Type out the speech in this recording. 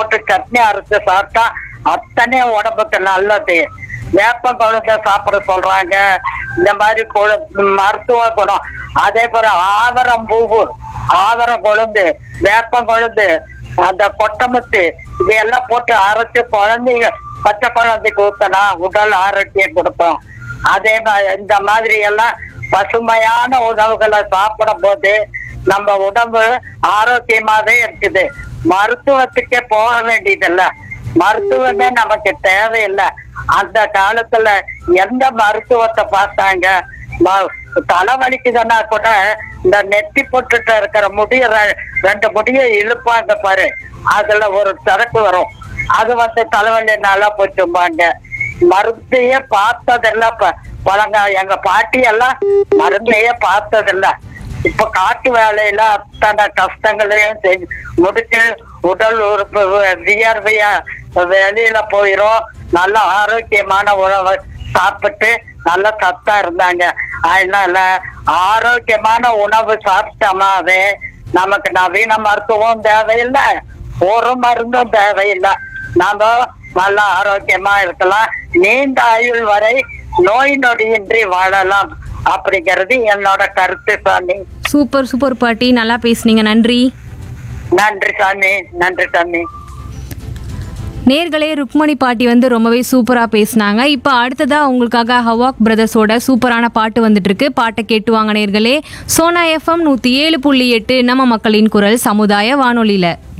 போட்டு சட்னி அரைச்சு சாப்பிட்டா அத்தனை உடம்புக்கு நல்லது வேப்ப கொழுந்த சாப்பிட சொல்றாங்க இந்த மாதிரி கொழு மருத்துவ குணம் அதே போல ஆவரம் பூவு ஆவரம் கொழுந்து வேப்பம் கொழுந்து அந்த கொட்டமுத்து இதெல்லாம் போட்டு அரைச்சு குழந்தைங்க பச்சை குழந்தைக்கு ஊத்தனா உடல் ஆரோக்கியம் கொடுக்கும் அதே மாதிரி இந்த மாதிரி எல்லாம் பசுமையான உணவுகளை சாப்பிடும் போது நம்ம உடம்பு ஆரோக்கியமாவே இருக்குது மருத்துவத்துக்கே போக வேண்டியதில்ல மருத்துவமே நமக்கு தேவையில்லை அந்த காலத்துல எந்த மருத்துவத்தை பார்த்தாங்க ம- தலைவலிக்குதுன்னா கூட இந்த நெத்தி போட்டுட்டு இருக்கிற முடிய ரெ- ரெண்டு முடிய இழுப்பாங்க பாரு அதுல ஒரு சரக்கு வரும் அது வந்து தலைவலி நல்லா போச்சும்பாங்க மருந்தையே பார்த்ததில்ல ப- பழங்க எங்க பாட்டி எல்லாம் மருந்தையே பார்த்ததில்ல இப்ப காட்டு வேலையில அத்தனை கஷ்டங்களையும் செஞ்சு முடிச்சு உடல் உறுப்பு வி- வியர்வையா வெளியில போயிரும் நல்ல ஆரோக்கியமான உணவை சாப்பிட்டு நல்ல சத்தா இருந்தாங்க அதனால ஆரோக்கியமான உணவு சாப்பிட்டோமாவே நமக்கு நவீன மருத்துவம் தேவையில்லை ஒரு மருந்தும் தேவையில்லை நாம நல்ல ஆரோக்கியமா இருக்கலாம் நீண்ட ஆயுள் வரை நோய் நொடியின்றி வாழலாம் அப்படிங்கிறது என்னோட கருத்து சாமி சூப்பர் சூப்பர் பாட்டி நல்லா பேசுனீங்க நன்றி நன்றி சாமி நன்றி சாமி நேர்களே ருக்மணி பாட்டி வந்து ரொம்பவே சூப்பராக பேசுனாங்க இப்போ அடுத்ததா உங்களுக்காக ஹவாக் பிரதர்ஸோட சூப்பரான பாட்டு வந்துட்டு இருக்கு பாட்டை கேட்டு வாங்க நேர்களே சோனா எஃப்எம் நூற்றி ஏழு புள்ளி எட்டு நம்ம மக்களின் குரல் சமுதாய வானொலியில்